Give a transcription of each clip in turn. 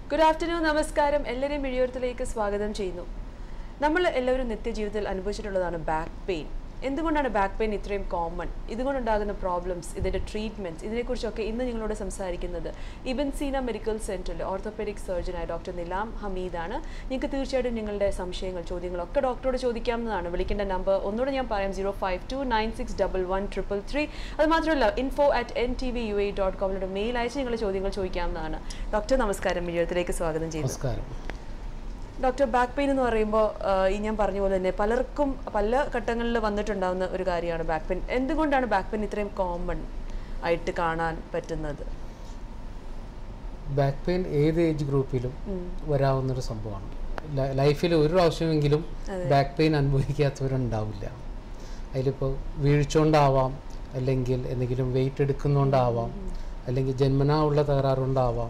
Good afternoon നമസ്കാരം എല്ലാവരെയും മിഴിയോരത്തിലേക്ക് സ്വാഗതം ചെയ്യുന്നു നമ്മൾ എല്ലാവരും നിത്യജീവിതത്തിൽ അനുഭവിച്ചിട്ടുള്ളതാണ് ബാക്ക് പെയിൻ എന്തുകൊണ്ടാണ് ബാക്ക് പെയിൻ ഇത്രയും കോമൺ ഇതുകൊണ്ടുണ്ടാകുന്ന പ്രോബ്ലംസ് ഇതിൻ്റെ ട്രീറ്റ്മെൻറ്റ്സ് ഇതിനെക്കുറിച്ചൊക്കെ ഇന്ന് നിങ്ങളോട് സംസാരിക്കുന്നത് ഇബൻ സീന മെഡിക്കൽ സെൻറ്ററിലെ ഓർത്തോപെഡിക് സർജനായ ഡോക്ടർ നിലാം ഹമീദാണ് നിങ്ങൾക്ക് തീർച്ചയായിട്ടും നിങ്ങളുടെ സംശയങ്ങൾ ചോദ്യങ്ങളൊക്കെ ഡോക്ടറോട് ചോദിക്കാവുന്നതാണ് വിളിക്കേണ്ട നമ്പർ ഒന്നുകൂടെ ഞാൻ പറയാം zero five two nine six double one triple three അത് മാത്രമല്ല info at N T V U A dot കോമിലൂടെ മെയിൽ അയച്ച് നിങ്ങളുടെ ചോദ്യങ്ങൾ ചോദിക്കാവുന്നതാണ് ഡോക്ടർ നമസ്കാരം മിഴിയത്തിലേക്ക് സ്വാഗതം ചെയ്യുന്നു നമസ്കാരം ഡോക്ടർ ബാക്ക് പെയിൻ എന്ന് പറയുമ്പോൾ ഈ ഞാൻ പറഞ്ഞ പോലെ തന്നെ പലർക്കും പല ഘട്ടങ്ങളിൽ വന്നിട്ടുണ്ടാവുന്ന ഒരു കാര്യമാണ് ബാക്ക് പെയിൻ എന്തുകൊണ്ടാണ് ബാക്ക് പെയിൻ ഇത്രയും കോമൺ ആയിട്ട് കാണാൻ പറ്റുന്നത് ബാക്ക് പെയിൻ ഏത് ഏജ് ഗ്രൂപ്പിലും വരാവുന്നൊരു സംഭവമാണ് ല- ലൈഫിൽ ഒരു പ്രാവശ്യമെങ്കിലും ബാക്ക് പെയിൻ അനുഭവിക്കാത്തവരുണ്ടാവില്ല അതിലിപ്പോൾ വീഴ്ചകൊണ്ടാവാം അല്ലെങ്കിൽ എന്തെങ്കിലും വെയിറ്റ് എടുക്കുന്നതുകൊണ്ടാവാം അല്ലെങ്കിൽ ജന്മനാ ഉള്ള തകരാറുണ്ടാവാം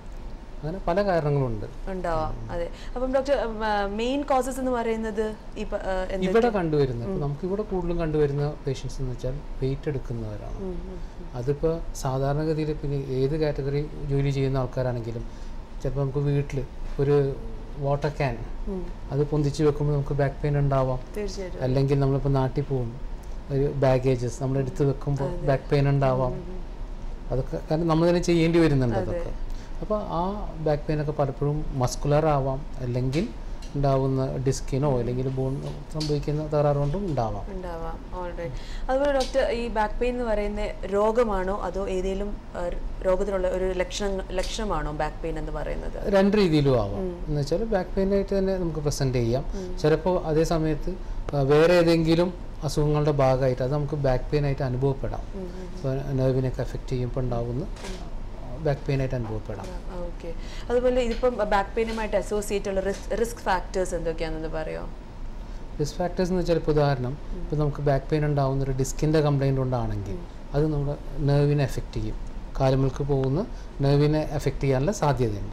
അങ്ങനെ പല കാരണങ്ങളുണ്ട് ഉണ്ടാവാം അതെ അപ്പം ഡോക്ടർ മെയിൻ കോസസ് എന്ന് പറയുന്നത് ഈ പ- ആ, എന്ത്- ഇവിടെ കണ്ടുവരുന്ന ഇപ്പൊ നമുക്ക് ഇവിടെ കൂടുതലും കണ്ടുവരുന്ന പേഷ്യൻസ് എന്ന് വെച്ചാൽ വെയിറ്റ് എടുക്കുന്നവരാണ് ഉം, ഉം. അതിപ്പോൾ സാധാരണഗതിയിൽ പിന്നെ ഏത് കാറ്റഗറി ജോലി ചെയ്യുന്ന ആൾക്കാരാണെങ്കിലും ചിലപ്പോൾ നമുക്ക് വീട്ടിൽ ഒരു വാട്ടർ ക്യാൻ ഉം. അത് പൊന്തിച്ച് വെക്കുമ്പോൾ നമുക്ക് ബാക്ക് പെയിൻ ഉണ്ടാവാം തീർച്ചയായിട്ടും അല്ലെങ്കിൽ നമ്മളിപ്പോൾ നാട്ടിൽ പോകും ഒരു ബാഗേജസ് നമ്മൾ എടുത്ത് വെക്കുമ്പോൾ ബാക്ക് പെയിൻ ഉണ്ടാവാം അതൊക്കെ കാരണം നമ്മൾ തന്നെ ചെയ്യേണ്ടി വരുന്നുണ്ട് അതൊക്കെ അപ്പോൾ ആ ബാക്ക് പെയിൻ ഒക്കെ പലപ്പോഴും മസ്കുലർ ആവാം അല്ലെങ്കിൽ ഉണ്ടാവുന്ന ഡിസ്കിനോ അല്ലെങ്കിൽ ബോൺ സംഭവിക്കുന്ന തകരാറ് കൊണ്ടും ഉണ്ടാവാം ഉണ്ടാവാം ഓൾറൈറ്റ് അതുപോലെ ഡോക്ടർ ഈ ബാക്ക് പെയിൻ എന്ന് പറയുന്ന രോഗമാണോ അതോ ഏതെങ്കിലും ആ, രോഗത്തിനുള്ള ഒരു ലക്ഷണം ലക്ഷണമാണോ ബാക്ക് പെയിൻ എന്ന് പറയുന്നത് രണ്ട് രീതിയിലും ആവാം എന്ന് വെച്ചാൽ ബാക്ക് പെയിൻ ആയിട്ട് തന്നെ നമുക്ക് പ്രസൻറ്റ് ചെയ്യാം ചിലപ്പോൾ അതേ സമയത്ത് ആ, വേറെ ഏതെങ്കിലും അസുഖങ്ങളുടെ ഭാഗമായിട്ട് അത് നമുക്ക് ബാക്ക് പെയിൻ ആയിട്ട് അനുഭവപ്പെടാം ഇപ്പോൾ നെർവിനൊക്കെ എഫക്റ്റ് ചെയ്യുമ്പോൾ ഉണ്ടാവുന്ന ബാക്ക് പെയിൻ ആയിട്ട് അനുഭവപ്പെടാം ഓക്കെ അതുപോലെ ഇതിപ്പം ബാക്ക് പെയിനുമായിട്ട് അസോസിയേറ്റ് ഉള്ള റിസ്ക് റിസ്ക് ഫാക്ടേഴ്സ് എന്തൊക്കെയാണെന്ന് പറയോ റിസ്ക് ഫാക്ടേഴ്സ് എന്ന് വെച്ചാൽ ഇപ്പോൾ ഉദാഹരണം ഇപ്പോൾ നമുക്ക് ബാക്ക് പെയിൻ ഉണ്ടാവുന്ന ഒരു ഡിസ്കിൻ്റെ കംപ്ലൈൻറ്റ് കൊണ്ടാണെങ്കിൽ അത് നമ്മുടെ നെർവിനെ എഫക്റ്റ് ചെയ്യും കാലുകൾക്ക് പോകുന്ന നെർവിനെ എഫക്റ്റ് ചെയ്യാനുള്ള സാധ്യതയുണ്ട്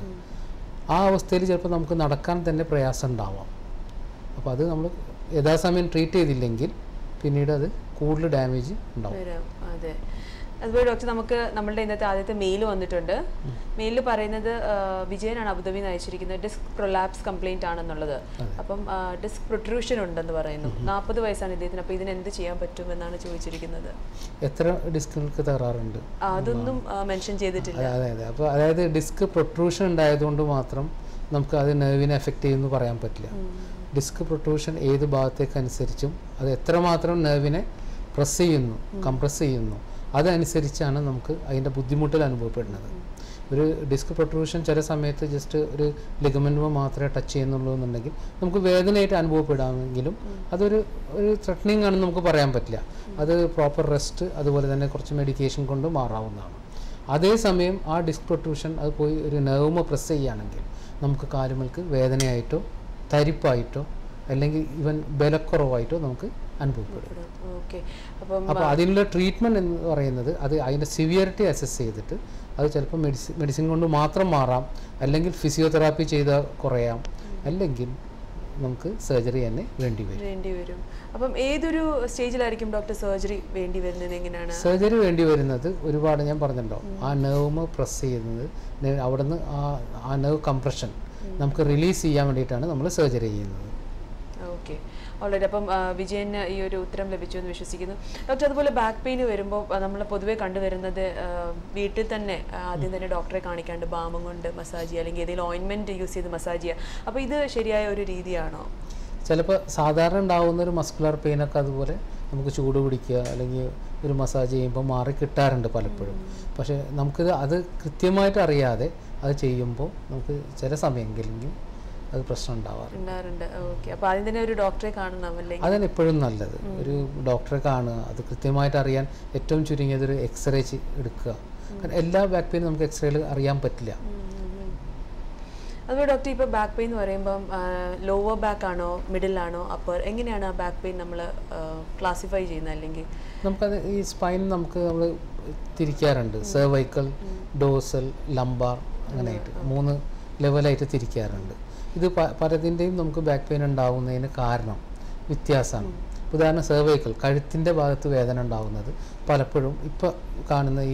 ആ അവസ്ഥയിൽ ചിലപ്പോൾ നമുക്ക് നടക്കാൻ തന്നെ പ്രയാസം ഉണ്ടാവാം അപ്പോൾ അത് നമ്മൾ യഥാസമയം ട്രീറ്റ് ചെയ്തില്ലെങ്കിൽ പിന്നീട് അത് കൂടുതൽ ഡാമേജ് ഉണ്ടാവും വരാം അതെ അതുപോലെ ഡോക്ടർ നമുക്ക് നമ്മളുടെ ഇന്നത്തെ ആദ്യത്തെ മെയിൽ വന്നിട്ടുണ്ട് മെയിലിൽ പറയുന്നത് ആ, വിജയനാണ് അബുദാബി അയച്ചിരിക്കുന്നത് ഡിസ്ക് പ്രൊലാപ്സ് കംപ്ലൈന്റ് ആണെന്നുള്ളത് അപ്പം ഡിസ്ക് പ്രൊട്രൂഷൻ ഉണ്ടെന്ന് പറയുന്നു നാൽപ്പത് വയസ്സാണ് ഇദ്ദേഹത്തിന് അപ്പോൾ ഇതിന് എന്ത് ചെയ്യാൻ പറ്റും എന്നാണ് ചോദിച്ചിരിക്കുന്നത് എത്ര ഡിസ്കുകൾക്ക് തകരാറുണ്ട് ആ, അതൊന്നും മെൻഷൻ ചെയ്തിട്ടില്ല അതെ അതെ അപ്പോൾ അതായത് ഡിസ്ക് പ്രൊട്രൂഷൻ ഉണ്ടായതുകൊണ്ട് മാത്രം നമുക്ക് അത് നെർവിനെ എഫക്റ്റ് ചെയ്യുമെന്ന് പറയാൻ പറ്റില്ല ഡിസ്ക് പ്രൊട്രൂഷൻ ഏത് ഭാഗത്തേക്ക് അനുസരിച്ചും അത് എത്രമാത്രം നെർവിനെ പ്രസ് ചെയ്യുന്നു കംപ്രസ് ചെയ്യുന്നു അതനുസരിച്ചാണ് നമുക്ക് അതിൻ്റെ ബുദ്ധിമുട്ടുകൾ അനുഭവപ്പെടുന്നത് ഒരു ഡിസ്ക് പ്രൊട്രൂഷൻ ചില സമയത്ത് ജസ്റ്റ് ഒരു ലിഗമെൻറ്റുമോ മാത്രമേ ടച്ച് ചെയ്യുന്നുള്ളൂ എന്നുണ്ടെങ്കിൽ നമുക്ക് വേദനയായിട്ട് അനുഭവപ്പെടാമെങ്കിലും അതൊരു ഒരു ത്രെട്ടനിങ് ആണെന്ന് നമുക്ക് പറയാൻ പറ്റില്ല അത് പ്രോപ്പർ റെസ്റ്റ് അതുപോലെ തന്നെ കുറച്ച് മെഡിക്കേഷൻ കൊണ്ട് മാറാവുന്നതാണ് അതേസമയം ആ ഡിസ്ക് പ്രൊട്രൂഷൻ അത് പോയി ഒരു നെർവ് പ്രസ് ചെയ്യുകയാണെങ്കിൽ നമുക്ക് കാലുകൾക്ക് വേദനയായിട്ടോ തരിപ്പായിട്ടോ അല്ലെങ്കിൽ ഇവൻ ബലക്കുറവായിട്ടോ നമുക്ക് അനുഭവപ്പെടും ഓക്കെ അപ്പം അപ്പോൾ അതിനുള്ള ട്രീറ്റ്മെൻറ്റ് എന്ന് പറയുന്നത് അത് അതിൻ്റെ സിവിയറിറ്റി അസസ് ചെയ്തിട്ട് അത് ചിലപ്പോൾ മെഡിസിൻ മെഡിസിൻ കൊണ്ട് മാത്രം മാറാം അല്ലെങ്കിൽ ഫിസിയോതെറാപ്പി ചെയ്താൽ കുറയാം അല്ലെങ്കിൽ നമുക്ക് സർജറി തന്നെ വേണ്ടി വരും വേണ്ടി വരും അപ്പം ഏതൊരു സ്റ്റേജിലായിരിക്കും ഡോക്ടർ സർജറി വേണ്ടി വരുന്നത് എങ്ങനെയാണ് സർജറി വേണ്ടി വരുന്നത് ഒരുപാട് ഞാൻ പറഞ്ഞല്ലോ ആ നെർവ് പ്രസ് ചെയ്യുന്നത് നെ- അവിടുന്ന് ആ ആ നെർവ് കംപ്രഷൻ നമുക്ക് റിലീസ് ചെയ്യാൻ വേണ്ടിയിട്ടാണ് നമ്മൾ സർജറി ചെയ്യുന്നത് ഓക്കെ ഓൾറെഡി അപ്പം ആ, വിജയന് ഈ ഒരു ഉത്തരം ലഭിച്ചു എന്ന് വിശ്വസിക്കുന്നു ഡോക്ടർ അതുപോലെ ബാക്ക് പെയിൻ വരുമ്പോൾ നമ്മൾ പൊതുവെ കണ്ടുവരുന്നത് ആ, വീട്ടിൽ തന്നെ ആ, ആദ്യം തന്നെ ഡോക്ടറെ കാണിക്കാണ്ട് ബാമം കൊണ്ട് മസാജ് ചെയ്യുക അല്ലെങ്കിൽ ഏതെങ്കിലും ഓയിൻമെൻറ്റ് യൂസ് ചെയ്ത് മസാജ് ചെയ്യുക അപ്പോൾ ഇത് ശരിയായ ഒരു രീതിയാണോ ചിലപ്പോൾ സാധാരണ ഉണ്ടാവുന്ന ഒരു മസ്കുലർ പെയിനൊക്കെ അതുപോലെ നമുക്ക് ചൂട് പിടിക്കുക അല്ലെങ്കിൽ ഒരു മസാജ് ചെയ്യുമ്പോൾ മാറി കിട്ടാറുണ്ട് പലപ്പോഴും പക്ഷേ നമുക്കിത് അത് കൃത്യമായിട്ട് അറിയാതെ അത് ചെയ്യുമ്പോൾ നമുക്ക് ചില സമയമെങ്കിലും അത് പ്രശ്നം ഉണ്ടാവാറുണ്ട് ഉണ്ടാറുണ്ട് ഓക്കെ അപ്പോൾ ആദ്യം തന്നെ ഒരു ഡോക്ടറെ കാണണം അല്ലെങ്കിൽ അതാണ് എപ്പോഴും നല്ലത് ഒരു ഡോക്ടറെ കാണുക അത് കൃത്യമായിട്ട് അറിയാൻ ഏറ്റവും ചുരുങ്ങിയത് ഒരു എക്സ്റേ എടുക്കുക കാരണം എല്ലാ ബാക്ക് പെയിനും നമുക്ക് എക്സ്റേയിൽ അറിയാൻ പറ്റില്ല അതുപോലെ ഡോക്ടർ ഇപ്പോൾ ബാക്ക് പെയിൻ എന്ന് പറയുമ്പം ലോവർ ബാക്ക് ആണോ മിഡിൽ ആണോ അപ്പർ എങ്ങനെയാണ് ആ ബാക്ക് പെയിൻ നമ്മൾ ക്ലാസിഫൈ ചെയ്യുന്നത് അല്ലെങ്കിൽ നമുക്കത് ഈ സ്പൈൻ നമുക്ക് നമ്മൾ തിരിക്കാറുണ്ട് സെർവൈക്കൽ ഡോസൽ ലംബാർ അങ്ങനെയായിട്ട് മൂന്ന് ലെവലായിട്ട് തിരിക്കാറുണ്ട് ഇത് പ പലതിൻ്റെയും നമുക്ക് ബാക്ക് പെയിൻ ഉണ്ടാവുന്നതിന് കാരണം വ്യത്യാസമാണ് ഉദാഹരണം സെർവൈക്കൽ കഴുത്തിൻ്റെ ഭാഗത്ത് വേദന ഉണ്ടാവുന്നത് പലപ്പോഴും ഇപ്പോൾ കാണുന്ന ഈ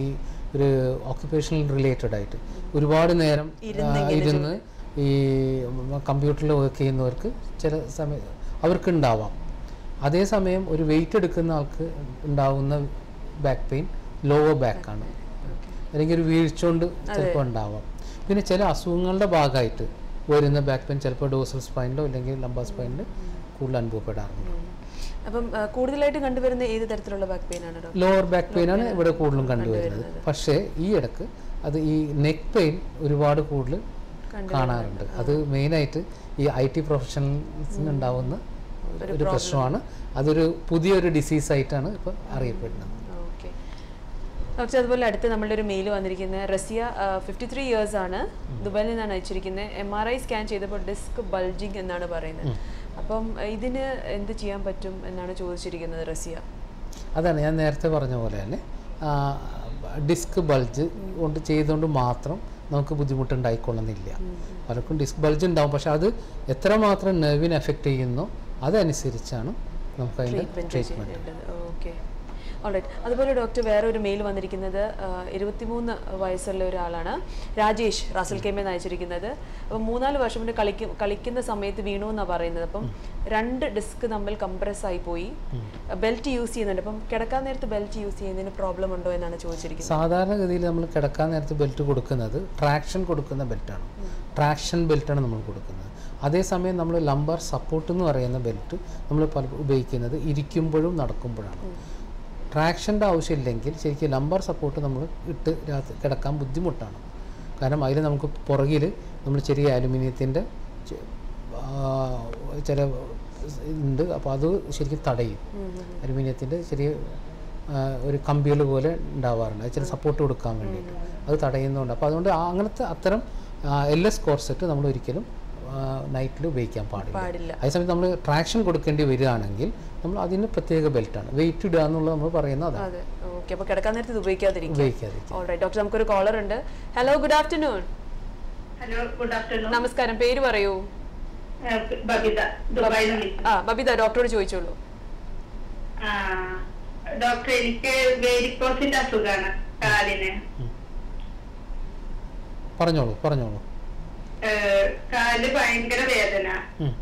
ഒരു ഓക്യുപ്പേഷണൽ റിലേറ്റഡ് ആയിട്ട് ഒരുപാട് നേരം ആ, ഇരുന്ന് ഈ കമ്പ്യൂട്ടറിൽ വർക്ക് ചെയ്യുന്നവർക്ക് ചില സമയം അവർക്ക് ഉണ്ടാവാം അതേസമയം ഒരു വെയിറ്റ് എടുക്കുന്ന ആൾക്ക് ഉണ്ടാവുന്ന ബാക്ക് പെയിൻ ലോവർ ബാക്കാണ് അല്ലെങ്കിൽ ഒരു വീഴ്ച കൊണ്ട് ചിലപ്പോൾ ഉണ്ടാവാം പിന്നെ ചില അസുഖങ്ങളുടെ ഭാഗമായിട്ട് വരുന്ന ബാക്ക് പെയിൻ ചിലപ്പോൾ ഡോസൽ സ്പൈനിലോ അല്ലെങ്കിൽ ലംബാ സ്പൈനിൽ കൂടുതൽ അനുഭവപ്പെടാറുണ്ട് അപ്പം ആ, കൂടുതലായിട്ട് കണ്ടുവരുന്ന ഏത് തരത്തിലുള്ള ബാക്ക് പെയിൻ ആണ് ഡോക്ടർ ലോവർ ബാക്ക് പെയിനാണ് ഇവിടെ കൂടുതലും കണ്ടുവരുന്നത് പക്ഷേ ഈ ഇടക്ക് അത് ഈ നെക്ക് പെയിൻ ഒരുപാട് കൂടുതൽ കാണാറുണ്ട് അത് മെയിനായിട്ട് ഈ ഐ ടി പ്രൊഫഷണൽസിന് ഉണ്ടാവുന്ന ഒരു പ്രശ്നമാണ് അതൊരു പുതിയൊരു ഡിസീസായിട്ടാണ് ഇപ്പോൾ അറിയപ്പെടുന്നത് ഓക്കെ ഡോക്ടർ അതുപോലെ അടുത്ത് നമ്മളുടെ ഒരു മെയിൽ വന്നിരിക്കുന്നത് റസിയ ഫിഫ്റ്റി ത്രീ ഇയേഴ്സ് ആണ് ദുബായിൽ നിന്നാണ് അയച്ചിരിക്കുന്നത് എം ആർ ഐ സ്കാൻ ചെയ്തപ്പോൾ ഡിസ്ക് ബൾജിങ് എന്നാണ് പറയുന്നത് അപ്പം ആ, ഇതിന് എന്ത് ചെയ്യാൻ പറ്റും എന്നാണ് ചോദിച്ചിരിക്കുന്നത് റസിയ അതാണ് ഞാൻ നേരത്തെ പറഞ്ഞ പോലെ തന്നെ ഡിസ്ക് ബൾജ് കൊണ്ട് ചെയ്തുകൊണ്ട് മാത്രം നമുക്ക് ബുദ്ധിമുട്ടുണ്ടായിക്കൊള്ളുന്നില്ല പലർക്കും ഡിസ്ക് ബൾജ് ഉണ്ടാവും പക്ഷെ അത് എത്രമാത്രം നെർവിനെ എഫക്റ്റ് ചെയ്യുന്നോ അതനുസരിച്ചാണ് നമുക്ക് അതിൻ്റെ ട്രീറ്റ്മെൻറ്റ് ഓക്കെ ഓൾറൈറ്റ് അതുപോലെ ഡോക്ടർ വേറെ ഒരു മെയിൽ വന്നിരിക്കുന്നത് ആ, ഇരുപത്തിമൂന്ന് വയസ്സുള്ള ഒരാളാണ് രാജേഷ് റാസൽ കേമെന്ന് അയച്ചിരിക്കുന്നത് അപ്പം മൂന്നാല് വർഷം മുന്നേ കളിക്കും കളിക്കുന്ന സമയത്ത് വീണു എന്നാണ് പറയുന്നത് അപ്പം രണ്ട് ഡിസ്ക് തമ്മിൽ കംപ്രസ് ആയി പോയി ബെൽറ്റ് യൂസ് ചെയ്യുന്നുണ്ട് അപ്പം കിടക്കാൻ നേരത്ത് ബെൽറ്റ് യൂസ് ചെയ്യുന്നതിന് പ്രോബ്ലം ഉണ്ടോ എന്നാണ് ചോദിച്ചിരിക്കുന്നത് സാധാരണഗതിയിൽ നമ്മൾ കിടക്കാൻ നേരത്ത് ബെൽറ്റ് കൊടുക്കുന്നത് ട്രാക്ഷൻ കൊടുക്കുന്ന ബെൽറ്റാണ് ട്രാക്ഷൻ ബെൽറ്റാണ് നമ്മൾ കൊടുക്കുന്നത് അതേസമയം നമ്മൾ ലംബർ സപ്പോർട്ട് എന്ന് പറയുന്ന ബെൽറ്റ് നമ്മൾ പല ഉപയോഗിക്കുന്നത് ഇരിക്കുമ്പോഴും നടക്കുമ്പോഴാണ് ട്രാക്ഷൻ്റെ ആവശ്യമില്ലെങ്കിൽ ശരിക്കും ലംബർ സപ്പോർട്ട് നമ്മൾ ഇട്ട് രാത്രി കിടക്കാൻ ബുദ്ധിമുട്ടാണ് കാരണം അതിൽ നമുക്ക് പുറകിൽ നമ്മൾ ചെറിയ അലുമിനിയത്തിൻ്റെ ചില ഉണ്ട് അപ്പോൾ അത് ശരിക്കും തടയും അലുമിനിയത്തിൻ്റെ ചെറിയ ആ, ഒരു കമ്പികൾ പോലെ ഉണ്ടാവാറുണ്ട് അത് ചില സപ്പോർട്ട് കൊടുക്കാൻ വേണ്ടിയിട്ട് അത് തടയുന്നുണ്ട് അപ്പോൾ അതുകൊണ്ട് ആ അങ്ങനത്തെ അത്തരം എൽ എസ് കോർസെറ്റ് നമ്മൾ ഒരിക്കലും നൈറ്റിൽ ഉപയോഗിക്കാൻ പാടില്ല പാടില്ല അതേസമയം നമ്മൾ ട്രാക്ഷൻ കൊടുക്കേണ്ടി വരികയാണെങ്കിൽ നമ്മൾ അതിന് പ്രത്യേക ബെൽറ്റാണ് വെയിറ്റ് ഇടുക എന്നുള്ളത് നമ്മൾ പറയുന്നത് അതാണ് അതെ ഓക്കെ അപ്പോൾ കിടക്കാൻ നേരത്ത് ഇത് ഉപയോഗിക്കാതിരിക്കും ഉപയോഗിക്കാതിരിക്കുക ഓൾറൈറ്റ് ഡോക്ടർ നമുക്കൊരു കോളർ ഉണ്ട് hello good afternoon hello good afternoon നമസ്കാരം പേര് പറയൂ ബബിത ദുബായിൽ നിന്ന് വിളിക്കുന്നു. ആ ബബിത ഡോക്ടറോട് ചോദിച്ചോളൂ ആ ഡോക്ടർ എനിക്ക് വേരിക്കോസിന്റെ അസുഖമാണ് കാലിന് പറഞ്ഞോളൂ പറഞ്ഞോളൂ ഏഹ്, കാല് ഭയങ്കര വേദന ഉം.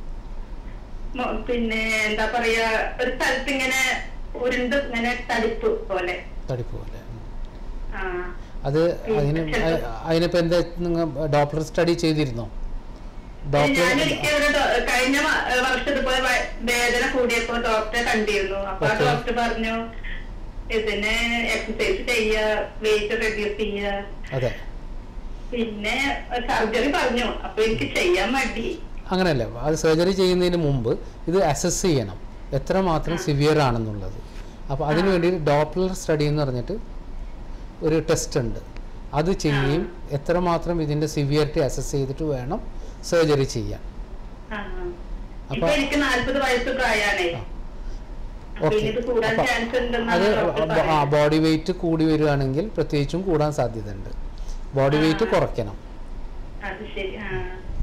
മൊ- പിന്നെ എന്താ പറയാ ഒരു സ്ഥലത്ത് ഇങ്ങനെ ഉരുണ്ട് ഇങ്ങനെ തടിപ്പ് പോലെ തടിപ്പ് പോലെ ഉം. ആ അത് അതിന് അ- അതിനിപ്പോൾ എന്താ നിങ്ങൾ ഡോക്ടർ സ്റ്റഡി ചെയ്തിരുന്നോ ഡോക്ടർ ഞാനൊരിക്കൽ ഒരു ഡോ- കഴിഞ്ഞ വ- വർഷം ഇതുപോലെ വ- വേദന കൂടിയപ്പോ ഡോക്ടറെ കണ്ടിരുന്നു അപ്പൊ ആ Okay. ഡോക്ടർ പറഞ്ഞു ഇതിന് എക്സസൈസ് ചെയ്യ വെയിറ്റ് റെഡ്യൂസ് ചെയ്യ അതെ പിന്നെ സർജറി പറഞ്ഞു അപ്പൊ എനിക്ക് ചെയ്യാൻ മടി അങ്ങനെയല്ല അത് സർജറി ചെയ്യുന്നതിന് മുമ്പ് ഇത് അസസ് ചെയ്യണം എത്രമാത്രം സിവിയർ ആണെന്നുള്ളത് അപ്പോൾ അതിന് വേണ്ടി ഡോപ്ലർ സ്റ്റഡി എന്ന് പറഞ്ഞിട്ട് ഒരു ടെസ്റ്റ് ഉണ്ട് അത് ചെയ്യുകയും എത്രമാത്രം ഇതിൻ്റെ സിവിയറിറ്റി അസസ് ചെയ്തിട്ട് വേണം സർജറി ചെയ്യാൻ ആ. അപ്പൊ- ഇപ്പൊ എനിക്ക് നാല്പത് വയസ്സ് പ്രായമാണേ അപ്പൊ ഓക്കെ ഇനി ഇത് കൂടാൻ അപ്പോൾ ചാൻസ് അത് ഉണ്ടെന്നാണ് ഡോക്ടർ ആ പറയുന്നത്. ബോഡി വെയിറ്റ് കൂടി വരികയാണെങ്കിൽ പ്രത്യേകിച്ചും കൂടാൻ സാധ്യതയുണ്ട് ബോഡി വെയിറ്റ് കുറയ്ക്കണം അത് ശരി ആ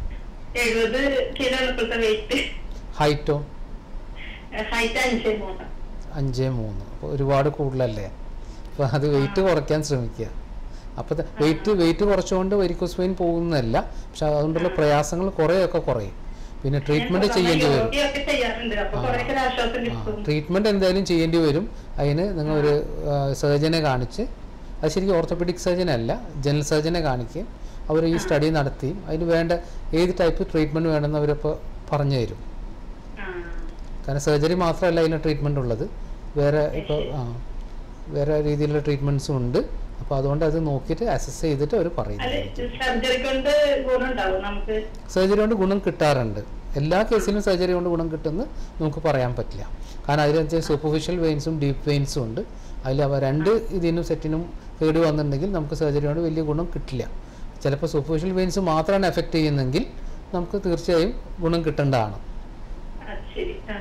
എഴുപത് കിലോ ഇപ്പോഴത്തെ വെയിറ്റ് ഹൈറ്റോ ഹൈറ്റ് അഞ്ച് മൂന്ന് അഞ്ച് മൂന്ന് അപ്പോൾ ഒരുപാട് കൂടുതലല്ലേ അപ്പോൾ അത് വെയിറ്റ് കുറയ്ക്കാൻ ശ്രമിക്കുക അപ്പോൾ വെയിറ്റ് വെയിറ്റ് കുറച്ചുകൊണ്ട് വെരിക്കോസ് വെയിൻ പോകുന്നതല്ല പക്ഷെ അതുകൊണ്ടുള്ള പ്രയാസങ്ങൾ കുറേയൊക്കെ കുറയും പിന്നെ ട്രീറ്റ്മെൻറ്റ് ചെയ്യേണ്ടി വരും യോഗയൊക്കെ ചെയ്യാറുണ്ട് അപ്പൊ കുറേയൊക്കെ ഒരു ആശ്വാസം കിട്ടും ട്രീറ്റ്മെൻറ്റ് എന്തായാലും ചെയ്യേണ്ടി വരും അതിന് നിങ്ങൾ ഒരു സർജനെ കാണിച്ച് അത് ശരിക്കും ഓർത്തോപെഡിക് സർജൻ അല്ല ജനറൽ സർജനെ കാണിക്കുകയും അവർ ഈ സ്റ്റഡി നടത്തിയും അതിന് വേണ്ട ഏത് ടൈപ്പ് ട്രീറ്റ്മെൻറ്റ് വേണമെന്ന് അവരപ്പോൾ പറഞ്ഞു തരും ആ കാരണം സർജറി മാത്രമല്ല അതിന് ട്രീറ്റ്മെൻ്റ് ഉള്ളത് വേറെ ഇപ്പോൾ ആ വേറെ രീതിയിലുള്ള ട്രീറ്റ്മെൻറ്റ്സും ഉണ്ട് അപ്പോൾ അതുകൊണ്ട് അത് നോക്കിയിട്ട് അസസ് ചെയ്തിട്ട് അവർ പറയും അല്ല സർജറി കൊണ്ട് ഗുണമുണ്ടാവും നമുക്ക് സർജറി കൊണ്ട് ഗുണം കിട്ടാറുണ്ട് എല്ലാ കേസിലും സർജറി കൊണ്ട് ഗുണം കിട്ടുമെന്ന് നമുക്ക് പറയാൻ പറ്റില്ല കാരണം അതിനകത്ത് സൂപ്പർഫിഷ്യൽ വെയിൻസും ഡീപ്പ് വെയിൻസും ഉണ്ട് അതിൽ അവ രണ്ട് ഇതിനും സെറ്റിനും കേട് വന്നിട്ടുണ്ടെങ്കിൽ നമുക്ക് സർജറി കൊണ്ട് വലിയ ഗുണം കിട്ടില്ല ചിലപ്പോൾ സൂപ്പർഫിഷ്യൽ വെയിൻസ് മാത്രമാണ് എഫക്റ്റ് ചെയ്യുന്നതെങ്കിൽ നമുക്ക് തീർച്ചയായും ഗുണം കിട്ടേണ്ടതാണ് അത് ശരി ആ.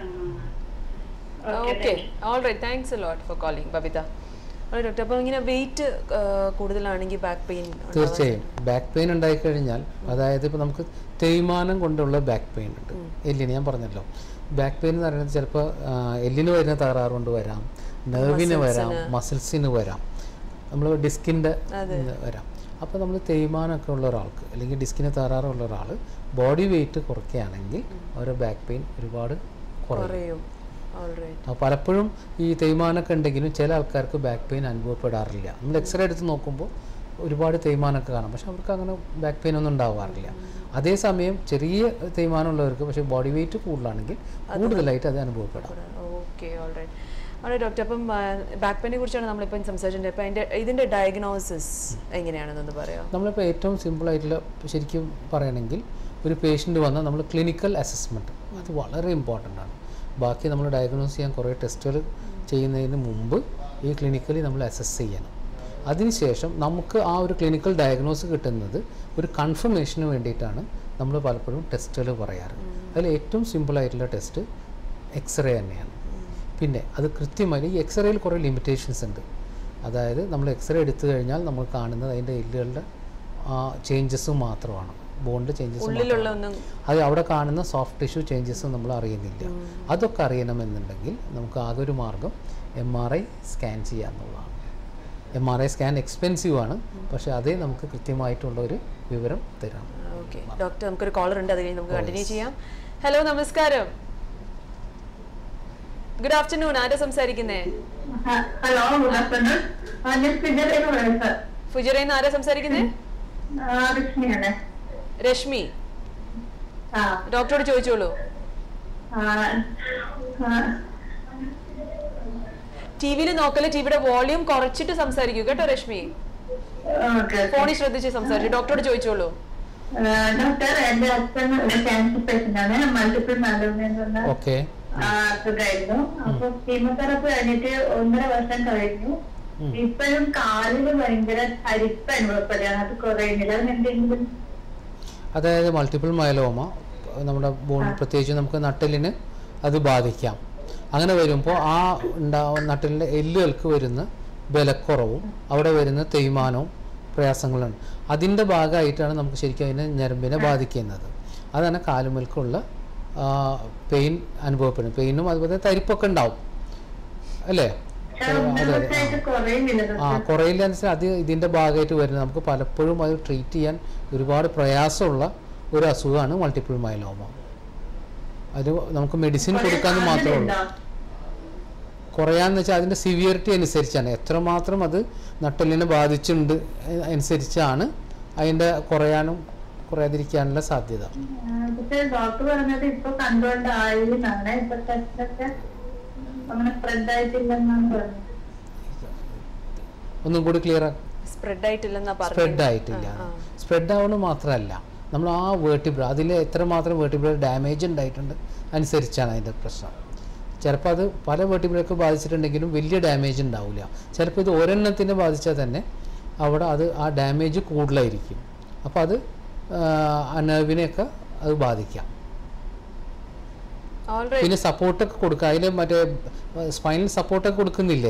Okay Okay, all right thanks lot for calling Babitha doctor അപ്പോൾ ഇങ്ങനെ വെയിറ്റ് കൂടുതലാണെങ്കിൽ ബാക്ക് പെയിൻ തീർച്ചയായും ബാക്ക് പെയിൻ ഉണ്ടായിക്കഴിഞ്ഞാൽ അതായത് ഇപ്പോൾ നമുക്ക് തേയ്മാനം കൊണ്ടുള്ള ബാക്ക് പെയിൻ ഉണ്ട് എല്ലിന് ഞാൻ പറഞ്ഞല്ലോ ബാക്ക് പെയിൻ എന്ന് പറയുന്നത് ചിലപ്പോൾ എല്ലിന് വരുന്ന തകരാറ് കൊണ്ട് വരാം നെർവിന് വരാം മസിൽസിന് വരാം നമ്മൾ ഡിസ്കിൻ്റെ അതെ. വരാം അപ്പോൾ നമ്മൾ തേയ്മാനമൊക്കെ ഉള്ള ഒരാൾക്ക് അല്ലെങ്കിൽ ഡിസ്കിന് തകരാറുള്ള ഒരാൾ ബോഡി വെയിറ്റ് കുറയ്ക്കുകയാണെങ്കിൽ അവരുടെ ബാക്ക് പെയിൻ ഒരുപാട് കുറയും കുറയും ഓൾറൈറ്റ് അപ്പോൾ പലപ്പോഴും ഈ തേയ്മാനമൊക്കെ ഉണ്ടെങ്കിലും ചില ആൾക്കാർക്ക് ബാക്ക് പെയിൻ അനുഭവപ്പെടാറില്ല നമ്മൾ എക്സ്റേ എടുത്ത് നോക്കുമ്പോൾ ഒരുപാട് തേയ്മാനമൊക്കെ കാണാം പക്ഷെ അവർക്ക് അങ്ങനെ ബാക്ക് പെയിൻ ഒന്നും ഉണ്ടാവാറില്ല അതേസമയം ചെറിയ തേയ്മാനമുള്ളവർക്ക് പക്ഷേ ബോഡി വെയിറ്റ് കൂടുതലാണെങ്കിൽ കൂടുതലായിട്ട് അത് അനുഭവപ്പെടാം ഓക്കെ ഓൾറൈറ്റ് അവിടെ ഡോക്ടർ അപ്പം ബാക്ക് പെയിനെ കുറിച്ചാണ് നമ്മളിപ്പം സംസാരിച്ചിട്ടുണ്ട് അപ്പം അതിൻ്റെ ഇതിൻ്റെ ഡയഗ്നോസിസ് എങ്ങനെയാണെന്നൊന്ന് പറയാം നമ്മളിപ്പോൾ ഏറ്റവും സിമ്പിളായിട്ടുള്ള ശരിക്കും പറയണമെങ്കിൽ ഒരു പേഷ്യൻ്റ് വന്നാൽ നമ്മൾ ക്ലിനിക്കൽ അസസ്മെൻറ്റ് അത് വളരെ ഇമ്പോർട്ടൻ്റ് ആണ് ബാക്കി നമ്മൾ ഡയഗ്നോസ് ചെയ്യാൻ കുറേ ടെസ്റ്റുകൾ ചെയ്യുന്നതിന് മുമ്പ് ഈ ക്ലിനിക്കലി നമ്മൾ അസസ് ചെയ്യണം അതിനുശേഷം നമുക്ക് ആ ഒരു ക്ലിനിക്കൽ ഡയഗ്നോസ് കിട്ടുന്നത് ഒരു കൺഫർമേഷന് വേണ്ടിയിട്ടാണ് നമ്മൾ പലപ്പോഴും ടെസ്റ്റുകൾ പറയാറ് അതിൽ ഏറ്റവും സിമ്പിളായിട്ടുള്ള ടെസ്റ്റ് എക്സ്റേ തന്നെയാണ് പിന്നെ അത് കൃത്യമായി ഈ എക്സ്റേയിൽ കുറേ ലിമിറ്റേഷൻസ് ഉണ്ട് അതായത് നമ്മൾ എക്സ്റേ എടുത്തു കഴിഞ്ഞാൽ നമ്മൾ കാണുന്നത് അതിൻ്റെ എല്ലുകളുടെ ചേഞ്ചസും മാത്രമാണ് ബോണ്ട് ചേഞ്ചസ് ഉള്ളിലുള്ള ഒന്നും അത് അവിടെ കാണുന്ന സോഫ്റ്റ് ടിഷ്യൂ ചേഞ്ചസും നമ്മൾ അറിയുന്നില്ല അതൊക്കെ അറിയണമെന്നുണ്ടെങ്കിൽ നമുക്ക് ആകെ ഒരു മാർഗം എം ആർ ഐ സ്കാൻ ചെയ്യുക എന്നുള്ളതാണ് M R I scan expensive ആണ് പക്ഷേ അതേ നമുക്ക് കൃത്യമായിട്ടുള്ള ഒരു വിവരം തരാം ഓക്കെ ഡോക്ടർ നമുക്കൊരു കോളർ ഉണ്ട് അത് കഴിഞ്ഞ് നമുക്ക് കണ്ടിന്യൂ ചെയ്യാം ഹലോ നമസ്കാരം ഗുഡ് ആഫ്റ്റർനൂൺ ആരാ സംസാരിക്കുന്നേ ഹലോ ഗുഡ് ആഫ്റ്റർനൂൺ ഞാൻ ഫിജറേന്ന് പറയുന്നത് സാർ ഫുജറയിൽ ആരാ സംസാരിക്കുന്നേ ലക്ഷ്മിയാണ് രശ്മി ആ ഡോക്ടറോട് ചോദിച്ചോളൂ ആ, ആ, ടി വിയിൽ നോക്കല് ടിവിയുടെ വോളിയം കുറച്ചിട്ട് സംസാരിക്കൂ കേട്ടോ രശ്മി ഓക്കെ ഫോണിൽ ശ്രദ്ധിച്ച് സംസാരിച്ചു ഡോക്ടറോട് ചോദിച്ചോളൂ ഡോക്ടർ എന്റെ അച്ഛൻ ഒരു ക്യാൻസർ പേഷ്യന്റ് ആണ് മൾട്ടിപ്പിൾ മൈലോമ എന്ന് പറഞ്ഞ ഓക്കെ അസുഖമായിരുന്നു അപ്പൊ കീമോതെറാപ്പി കഴിഞ്ഞിട്ട് ഒന്നര വർഷം കഴിഞ്ഞു ഇപ്പോഴും കാലിന് ഭയങ്കര അരിപ്പ് അനുഭവപ്പെടുകയാണ് അത് കുറയുന്നില്ല അതിന് എന്തെങ്കിലും അതായത് മൾട്ടിപ്പിൾ മയലോമ നമ്മുടെ ബോൺ പ്രത്യേകിച്ച് നമുക്ക് നട്ടലിന് അത് ബാധിക്കാം അങ്ങനെ വരുമ്പോൾ ആ ഉണ്ടാവുന്ന നട്ടലിൻ്റെ എല്ലുകൾക്ക് വരുന്ന ബലക്കുറവും അവിടെ വരുന്ന തേയ്മാനവും പ്രയാസങ്ങളുണ്ട് അതിൻ്റെ ഭാഗമായിട്ടാണ് നമുക്ക് ശരിക്കും അതിനെ ഞരമ്പിനെ ബാധിക്കുന്നത് അതാണ് കാലുമൽക്കുള്ള പെയിൻ അനുഭവപ്പെടുന്നത് പെയിനും അതുപോലെ തരിപ്പൊക്കെ ഉണ്ടാവും അല്ലേ പക്ഷെ ഒന്നര വർഷമായിട്ട് കുറയുന്നില്ല ആ ഡോക്ടർ കുറയില്ല വെച്ചാൽ അത് ഇതിൻ്റെ ഭാഗമായിട്ട് വരുന്നത് നമുക്ക് പലപ്പോഴും അത് ട്രീറ്റ് ചെയ്യാൻ ഒരുപാട് പ്രയാസമുള്ള ഒരു അസുഖമാണ് മൾട്ടിപ്പിൾ മൈലോമ അത് നമുക്ക് മെഡിസിൻ കൊടുക്കാമെന്ന് മാത്രമേ ഉള്ളൂ കുറയാന്ന് വെച്ചാൽ അതിൻ്റെ സിവിയറിറ്റി അനുസരിച്ചാണ് എത്രമാത്രം അത് നട്ടലിനെ ബാധിച്ചിട്ടുണ്ട് അ- അനുസരിച്ചാണ് അതിൻ്റെ കുറയാനും കുറയാതിരിക്കാനുള്ള സാധ്യത പക്ഷെ ഡോക്ടർ പറഞ്ഞത് ഇപ്പൊ കൺട്രോൾഡ് ആയി എന്നാണ് ഇപ്പൊ ടെസ്റ്റൊക്കെ അങ്ങനെ സ്പ്രെഡ് ആയിട്ടില്ലെന്നാണ് പറഞ്ഞത് ഒന്നും കൂടി ക്ലിയർ സ്പ്രെഡ് ആയിട്ടില്ലെന്നാ സ്പ്രെഡ് പറഞ്ഞത് ആയിട്ടില്ല സ്പ്രെഡ് ആവുന്നത് മാത്രമല്ല നമ്മൾ ആ വേർട്ടിബ്ര അതിൽ എത്രമാത്രം വേർട്ടിബ്ര ഡാമേജ് ഉണ്ടായിട്ടുണ്ട് അനുസരിച്ചാണ് അതിൻ്റെ പ്രശ്നം ചിലപ്പോൾ അത് പല വേർട്ടിബ്രക്ക് ബാധിച്ചിട്ടുണ്ടെങ്കിലും വലിയ ഡാമേജ് ഉണ്ടാവില്ല ചിലപ്പോൾ ഇത് ഒരെണ്ണത്തിനെ ബാധിച്ചാൽ തന്നെ അവിടെ അത് ആ ഡാമേജ് കൂടുതലായിരിക്കും അപ്പോൾ അത് ആ നെർവിനെയൊക്കെ അത് ബാധിക്കാം ഓൾറൈറ്റ് പിന്നെ സപ്പോർട്ടൊക്കെ കൊടുക്കുക അതിൽ മറ്റേ സ്പൈനൽ സപ്പോർട്ടൊക്കെ കൊടുക്കുന്നില്ലേ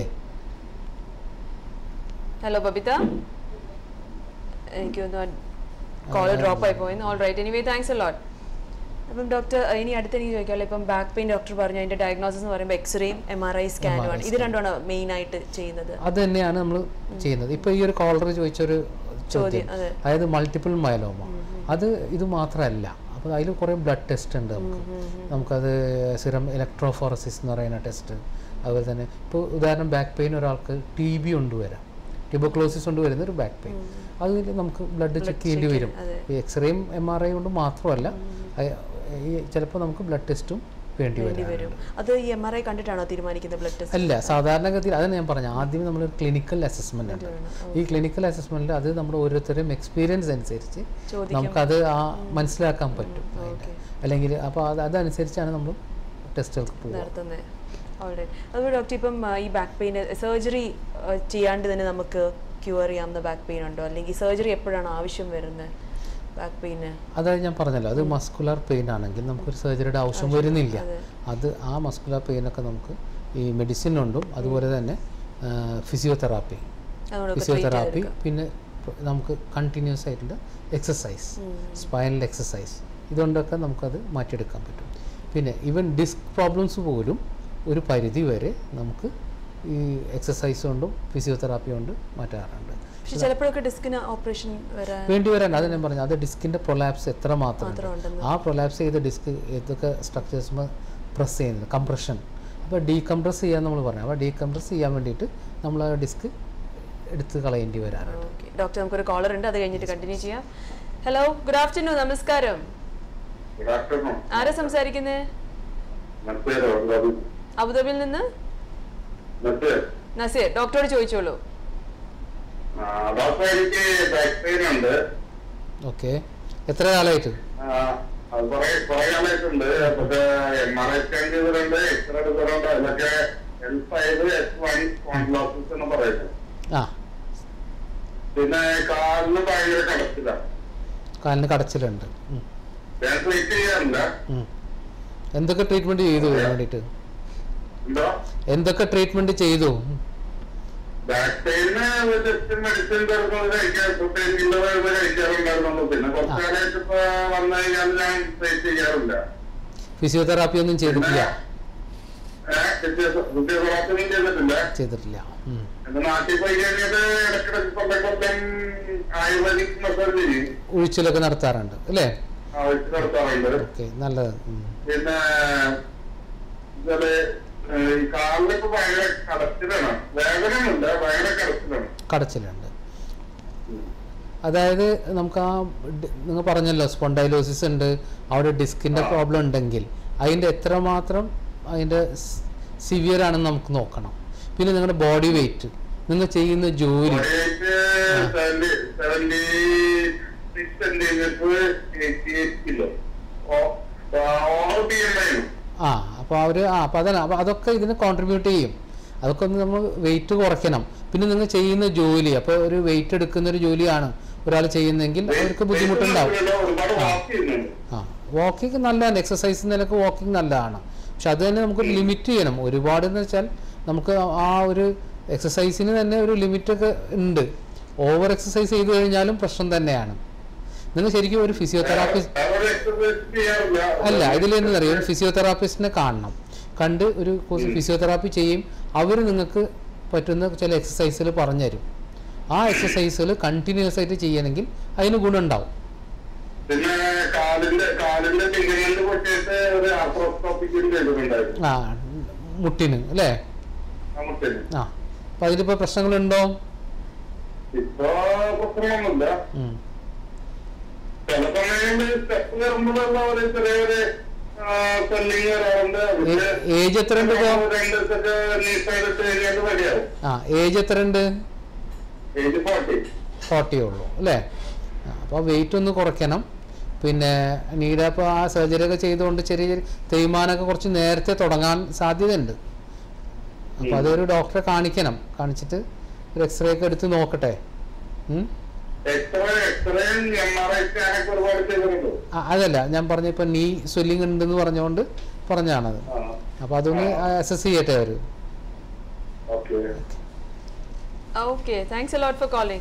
ഹലോ ബബിത എനിക്ക് തോന്നുന്നു കോൾ ഡ്രോപ്പ് ആയി പോയി all right anyway thanks a lot അപ്പം ഡോക്ടർ ഇനി അടുത്ത് എനിക്ക് ചോദിക്കാമല്ലോ ഇപ്പം ബാക്ക് പെയിൻ ഡോക്ടർ പറഞ്ഞു അതിന്റെ ഡയഗ്നോസിസ് എന്ന് പറയുമ്പോൾ എക്സ്റേയും എം ആർ ഐ സ്കാനും ആണ് ഇത് രണ്ടുമാണ് മെയിൻ ആയിട്ട് ചെയ്യുന്നത് അത് തന്നെയാണ് നമ്മൾ ചെയ്യുന്നത് ഇപ്പോൾ ഈ ഒരു കോളർ ചോദിച്ചൊരു ചോദ്യം ചോദ്യം അതെ അതായത് മൾട്ടിപ്പിൾ മയലോമ അത് ഇത് മാത്രമല്ല അപ്പോൾ അതിൽ കുറേ ബ്ലഡ് ടെസ്റ്റ് ഉണ്ട് നമുക്ക് നമുക്കത് സിറം ഇലക്ട്രോഫോറസിസ് എന്ന് പറയുന്ന ടെസ്റ്റ് അതുപോലെ തന്നെ ഇപ്പോൾ ഉദാഹരണം ബാക്ക് പെയിൻ ഒരാൾക്ക് ടി ബി കൊണ്ടുവരാം ട്യൂബോക്ലോസിസ് കൊണ്ട് വരുന്ന ഒരു ബാക്ക് പെയിൻ അതിൽ നമുക്ക് ബ്ലഡ് ചെക്ക് ചെയ്യേണ്ടി വരും അതെ. ഈ എക്സ്റേയും എം ആർ ഐ കൊണ്ട് മാത്രമല്ല അയ്- ഈ ചിലപ്പോൾ നമുക്ക് ബ്ലഡ് ടെസ്റ്റും വേണ്ടി വേണ്ടി വരും വരും അത് ഈ എം ആർ ഐ കണ്ടിട്ടാണോ തീരുമാനിക്കുന്നത് ബ്ലഡ് ടെസ്റ്റ് അല്ല സാധാരണഗതിയിൽ അതാണ് ഞാൻ പറഞ്ഞത് ആദ്യം നമ്മൾ ക്ലിനിക്കൽ അസസ്മെന്റ് ഉണ്ട് ഈ ക്ലിനിക്കൽ അസസ്മെന്റിൽ അത് നമ്മുടെ ഓരോരുത്തരുടെയും എക്സ്പീരിയൻസ് അനുസരിച്ച് ചോദിക്കും നമുക്കത് ആ മനസ്സിലാക്കാൻ പറ്റും അതിൻ്റെ അല്ലെങ്കിൽ അപ്പോൾ അത് അതനുസരിച്ചാണ് നമ്മൾ ടെസ്റ്റുകൾക്ക് പോകുക നടത്തുന്നത് ഓൾറൈറ്റ് അതുപോലെ ഡോക്ടർ ഇപ്പം ആ, ഈ ബാക്ക് പെയിൻ സർജറി ചെയ്യാണ്ട് തന്നെ നമുക്ക് ക്യൂർ ചെയ്യാവുന്ന ബാക്ക് പെയിൻ ഉണ്ടോ അല്ലെങ്കിൽ സർജറി എപ്പോഴാണ് ആവശ്യം വരുന്നത് ബാക്ക് പെയിന് അതായത് ഞാൻ പറഞ്ഞല്ലോ അത് മസ്കുലർ പെയിൻ ആണെങ്കിൽ നമുക്കൊരു സർജറിയുടെ ആവശ്യം വരുന്നില്ല അതെ. അത് ആ മസ്കുലർ പെയിനൊക്കെ നമുക്ക് ഈ മെഡിസിനുണ്ടും അതുപോലെ തന്നെ ഫിസിയോതെറാപ്പി അതുകൊണ്ട് ഫിസിയോതെറാപ്പി പിന്നെ പ- നമുക്ക് കണ്ടിന്യൂസ് ആയിട്ടുള്ള എക്സസൈസ് സ്പൈനൽ എക്സസൈസ് ഇതുകൊണ്ടൊക്കെ നമുക്കത് മാറ്റിയെടുക്കാൻ പറ്റും പിന്നെ ഈവൻ ഡിസ്ക് പ്രോബ്ലംസ് പോലും ഒരു പരിധി വരെ നമുക്ക് ഈ എക്സസൈസ് കൊണ്ടും ഫിസിയോതെറാപ്പി കൊണ്ടും മാറ്റാറുണ്ട് പക്ഷെ ചിലപ്പോഴൊക്കെ ഡിസ്കിന് ഓപ്പറേഷൻ വരാൻ വേണ്ടി വരാൻ അത് ഞാൻ പറഞ്ഞു അത് ഡിസ്കിൻ്റെ പ്രൊലാപ്സ് എത്ര മാത്രം മാത്രം ഉണ്ടെന്ന് ആ പ്രൊലാപ്സ് ചെയ്ത ഡിസ്ക് ഏതൊക്കെ സ്ട്രക്ചേഴ്സ് പ്രസ് ചെയ്യുന്നത് കംപ്രഷൻ അപ്പോൾ ഡീകംപ്രസ് ചെയ്യാൻ നമ്മൾ പറഞ്ഞു അപ്പോൾ ഡീകംപ്രസ് ചെയ്യാൻ വേണ്ടിയിട്ട് നമ്മൾ ആ ഡിസ്ക് എടുത്ത് കളയേണ്ടി വരാറുണ്ട് ഓക്കെ ഡോക്ടർ നമുക്കൊരു കോളർ ഉണ്ട് അത് കഴിഞ്ഞിട്ട് കണ്ടിന്യൂ ചെയ്യാം ഹലോ ഗുഡ് ആഫ്റ്റർനൂൺ നമസ്കാരം ഗുഡ് ആഫ്റ്റർനൂൺ ആരാ സംസാരിക്കുന്നത് നമസ്കാരം അബുദാബി അബുദാബിയിൽ നിന്ന് നമസ്തേ നസീർ ഡോക്ടറോട് ചോദിച്ചോളൂ ആ, ഡോക്ടർ എനിക്ക് ബാക്ക് പെയിൻ ഉണ്ട് ഓക്കെ എത്ര കാലമായിട്ട് ആ, അത് കുറെ കുറെ കാലമായിട്ടുണ്ട് പക്ഷേ എം ആർ ഐ സ്കാൻ ചെയ്തിട്ടുണ്ട് എക്സ്റേ എടുത്തിട്ടുണ്ട് അതിലൊക്കെ എൽ ഫൈവ് എസ് വൺ കോൺഗ്ലോസിസ് എന്ന് പറയുന്നത് ആ പിന്നെ കാലിന് ഭയങ്കര കടച്ചില്ല കാലിന് കടച്ചിലുണ്ട് ഉം. ഞാൻ ട്രീറ്റ് ചെയ്യാറില്ല ഉം. എന്തൊക്കെ ട്രീറ്റ്മെൻറ്റ് ചെയ്തു ഇതിന് വേണ്ടിയിട്ട് എന്തോ എന്തൊക്കെ ട്രീറ്റ്മെൻറ്റ് ചെയ്തു ഉം. ബാക്ക് പെയിന് ജസ്റ്റ് മെഡിസിൻ തരുന്നത് കഴിക്കാൻ പെയിൻ കില്ലർ കഴിക്കാറുണ്ടായിരുന്നുള്ളൂ പിന്നെ കുറച്ച് കാലമായിട്ട് ഇപ്പൊ വന്നു കഴിഞ്ഞാൽ ഞാൻ ട്രീറ്റ് ചെയ്യാറില്ല ഫിസിയോതെറാപ്പി ഒന്നും ചെയ്തിട്ടില്ല ഏഹ് ഫിസിയോതെറാപ്പി ചെയ്തിട്ടില്ല ചെയ്തിട്ടില്ല ഉം. എന്റെ നാട്ടിൽ പോയി കഴിഞ്ഞിട്ട് ഇടക്കിടക്ക് കൊല്ലം കൊല്ലം ആയുർവേദിക് മസാജ് ചെയ്യും ഉഴിച്ചിലൊക്കെ നടത്താറുണ്ട് അല്ലേ ആവശ്യം നടത്താറുണ്ട് ഓക്കെ നല്ലത് ഉം. പിന്നെ ഇതുപോലെ ഏഹ്, ഈ കാലിലിപ്പോ ഭയങ്കര കടച്ചിലാണ് വേദനയൊന്നുമില്ല ഭയങ്കര കടച്ചിലാണ് കടച്ചിലുണ്ട് അതായത് നമുക്ക് ആ നിങ്ങൾ പറഞ്ഞല്ലോ സ്പോണ്ടൈലോസിസ് ഉണ്ട് അവിടെ ഡിസ്കിൻ്റെ ആ. പ്രോബ്ലം ഉണ്ടെങ്കിൽ അതിൻ്റെ എത്രമാത്രം അതിൻ്റെ സിവിയർ ആണെന്ന് നമുക്ക് നോക്കണം പിന്നെ നിങ്ങളുടെ ബോഡി വെയിറ്റ് നിങ്ങൾ ചെയ്യുന്ന ജോലി seventy seventy six centimetre eighty eight kilo over B M I ആ അപ്പോൾ അവർ ആ അപ്പോൾ അതല്ല അപ്പോൾ അതൊക്കെ ഇതിന് കോൺട്രിബ്യൂട്ട് ചെയ്യും അതൊക്കെ ഒന്ന് നമ്മൾ വെയിറ്റ് കുറയ്ക്കണം പിന്നെ നിങ്ങൾ ചെയ്യുന്ന ജോലി അപ്പോൾ ഒരു വെയിറ്റ് എടുക്കുന്ന ഒരു ജോലിയാണ് ഒരാൾ ചെയ്യുന്നതെങ്കിൽ അവർക്ക് ബുദ്ധിമുട്ടുണ്ടാവും ഒരുപാട് വാക്ക് ചെയ്യുന്നുണ്ട് ആ വാക്കിംഗ് നല്ലതാണ് എക്സസൈസ് നിലക്ക് വാക്കിംഗ് നല്ലതാണ് പക്ഷെ അത് തന്നെ നമുക്ക് ലിമിറ്റ് ചെയ്യണം ഒരുപാട് എന്ന് വെച്ചാൽ നമുക്ക് ആ ഒരു എക്സസൈസിന് തന്നെ ഒരു ലിമിറ്റൊക്കെ ഉണ്ട് ഓവർ എക്സസൈസ് ചെയ്തു കഴിഞ്ഞാലും പ്രശ്നം തന്നെയാണ് നിങ്ങൾ ശരിക്കും ഒരു ഫിസിയോതെറാപ്പിസ്റ്റ് വേറെ exercise ചെയ്യാറില്ല. അല്ല ഇതിലെന്ന് അറിയാം ഒരു ഫിസിയോതെറാപ്പിസ്റ്റിനെ കാണണം കണ്ട് ഒരു ഫിസിയോതെറാപ്പി ചെയ്യും അവർ നിങ്ങൾക്ക് പറ്റുന്ന ചില എക്സസൈസുകൾ പറഞ്ഞുതരും ആ എക്സസൈസുകൾ കണ്ടിന്യൂസ് ആയിട്ട് ചെയ്യണമെങ്കിൽ അതിന് ഗുണമുണ്ടാവും പിന്നെ കാലിന്റെ കാലിന്റെ ലിഗമെന്റ് പൊട്ടിയിട്ട് ഒരു ആർത്രോസ്കോപ്പിക്കും ചെയ്തിട്ടുണ്ടായിരുന്നു ആ മുട്ടിന് അല്ലേ നമുക്ക് ആ അപ്പം അതിലിപ്പോൾ പ്രശ്നങ്ങളുണ്ടോ ഇപ്പൊ പ്രശ്നമൊന്നുമില്ല ഉം. ചില സമയങ്ങളിൽ സ്റ്റെപ്പ് കയറുമ്പോഴുള്ള ഒരു ചെറിയൊരു സ്വെല്ലിങ് വരാറുണ്ട് അതിന്റെ ഏ- ഏജ് എത്ര ഉണ്ട് ഇപ്പോൾ രണ്ട് ദിവസമൊക്കെ നീസായിട്ട് കഴിഞ്ഞാൽ മതിയാവും ആ ഏജ് എത്ര ഉണ്ട് ഏജ് ഫോർട്ടി ഫോർട്ടി ഉള്ളൂ അല്ലേ അപ്പോൾ വെയിറ്റ് ഒന്ന് കുറയ്ക്കണം പിന്നെ നീడ ഇപ്പോൾ ആ സർജറി ഒക്കെ ചെയ്തുകൊണ്ട് ചെറിയ ചെറിയ തേയ്മാനമൊക്കെ കുറച്ച് നേരത്തെ തുടങ്ങാൻ സാധ്യതയുണ്ട് അപ്പോൾ അതൊരു ഡോക്ടറെ കാണിക്കണം കാണിച്ചിട്ട് ഒരു എക്സ്റേ ഒക്കെ എടുത്ത് നോക്കട്ടെ ഉം? എക്സ്റേ എക്സ്റേയും എം ആർ ഐ സ്കാനൊക്കെ ഒരുപാട് ചെയ്തിട്ടുണ്ട് ആ, അതല്ല ഞാൻ പറഞ്ഞ ഇപ്പോൾ നീ സ്വെല്ലിംഗ് ഉണ്ടെന്ന് പറഞ്ഞുകൊണ്ട് പറഞ്ഞാണത് ആ അപ്പോൾ അതൊന്ന് അസസ് ചെയ്യട്ടെ അവർ okay okay thanks a lot for calling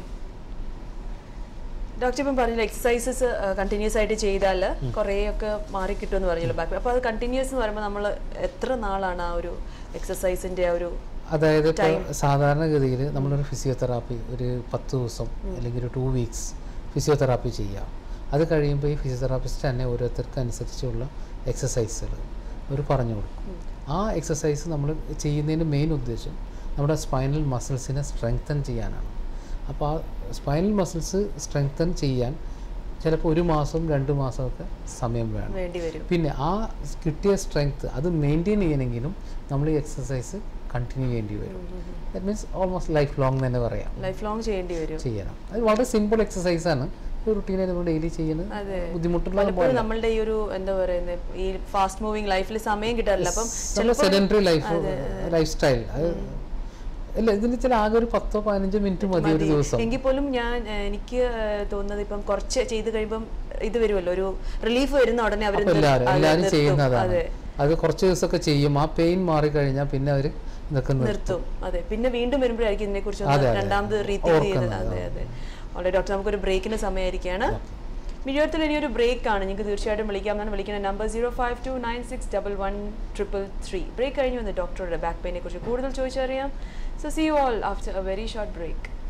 doctor ഇപ്പം പറഞ്ഞില്ല എക്സസൈസസ് കണ്ടിന്യൂസ് ആയിട്ട് ചെയ്താൽ കുറേയൊക്കെ മാറി കിട്ടുമെന്ന് പറഞ്ഞല്ലോ ബാക്ക് അപ്പോൾ അത് കണ്ടിന്യൂസ് എന്ന് പറയുമ്പോൾ നമ്മൾ എത്ര നാളാണ് ആ ഒരു എക്സസൈസിൻ്റെ ആ ഒരു അതായത് ഇപ്പോൾ സാധാരണഗതിയിൽ നമ്മളൊരു ഫിസിയോതെറാപ്പി ഒരു പത്ത് ദിവസം അല്ലെങ്കിൽ ഒരു ടു വീക്സ് ഫിസിയോതെറാപ്പി ചെയ്യാം അത് കഴിയുമ്പോൾ ഈ ഫിസിയോതെറാപ്പിസ്റ്റ് തന്നെ ഓരോരുത്തർക്ക് അനുസരിച്ചുള്ള എക്സസൈസുകൾ അവർ പറഞ്ഞു കൊടുക്കും ആ എക്സസൈസ് നമ്മൾ ചെയ്യുന്നതിൻ്റെ മെയിൻ ഉദ്ദേശം നമ്മുടെ സ്പൈനൽ മസിൽസിനെ സ്ട്രെങ്തൻ ചെയ്യാനാണ് അപ്പോൾ ആ സ്പൈനൽ മസിൽസ് സ്ട്രെങ്തൻ ചെയ്യാൻ ചിലപ്പോൾ ഒരു മാസം രണ്ട് മാസമൊക്കെ സമയം വേണം വേണ്ടി വരും പിന്നെ ആ കിട്ടിയ സ്ട്രെങ്ത് അത് മെയിൻറ്റെയിൻ ചെയ്യണമെങ്കിലും നമ്മൾ ഈ എക്സസൈസ് കണ്ടിന്യൂ ചെയ്യേണ്ടി വരും that means almost life long തന്നെ പറയാം ലൈഫ് ലോങ് ചെയ്യേണ്ടി വരും ചെയ്യണം അത് വളരെ സിമ്പിൾ എക്സസൈസ് ആണ് ഒരു റുട്ടീനായി നമ്മൾ ഡെയിലി ചെയ്യുന്നത് അതെ ബുദ്ധിമുട്ടുള്ള പലപ്പോഴും നമ്മളുടെ ഈ ഒരു എന്താ പറയുന്നത് ഈ ഫാസ്റ്റ് മൂവിങ് ലൈഫിൽ സമയം കിട്ടാറില്ല അപ്പം നമ്മുടെ ചിലപ്പോൾ സെഡൻറ്ററി ലൈഫ് ലൈഫ് സ്റ്റൈൽ അത് അല്ല ഇതിന് ചില ആകെ ഒരു പത്തോ പതിനഞ്ചോ മിനിറ്റ് മതി ഒരു ദിവസം എങ്കിൽ പോലും ഞാൻ ഏഹ്, എനിക്ക് ഏഹ്, തോന്നുന്നത് ഇപ്പം കുറച്ച് ചെയ്ത് കഴിയുമ്പം ഇത് വരുമല്ലോ ഒരു റിലീഫ് വരുന്ന ഉടനെ അവർ അപ്പോൾ എല്ലാവരും എല്ലാവരും ചെയ്യുന്നതാണ് അത് കുറച്ച് ദിവസമൊക്കെ ചെയ്യും ആ പെയിൻ മാറിക്കഴിഞ്ഞാൽ പിന്നെ അവർ ഇതൊക്കെ നിർത്തും നിർത്തും അതെ പിന്നെ വീണ്ടും വരുമ്പോഴായിരിക്കും ഇതിനെ കുറിച്ച് അതെ, അതെ. രണ്ടാമത് റീതിങ്ക് ചെയ്ത് ഓർക്കുന്നത്, അതെ അതെ ഓൾറെഡി ഡോക്ടർ നമുക്കൊരു ബ്രേക്കിന് സമയമായിരിക്കുകയാണ് മിഴിയോരത്തിൽ ഇനി ഒരു ബ്രേക്ക് ആണ് നിങ്ങൾക്ക് തീർച്ചയായിട്ടും വിളിക്കാം എന്നാണ് വിളിക്കുന്ന number zero five two nine six double one triple three break കഴിഞ്ഞ് വന്ന് ഡോക്ടറുടെ ബാക്ക് പെയിനെ കുറിച്ച് കൂടുതൽ ചോദിച്ചറിയാം so see you all after a very short break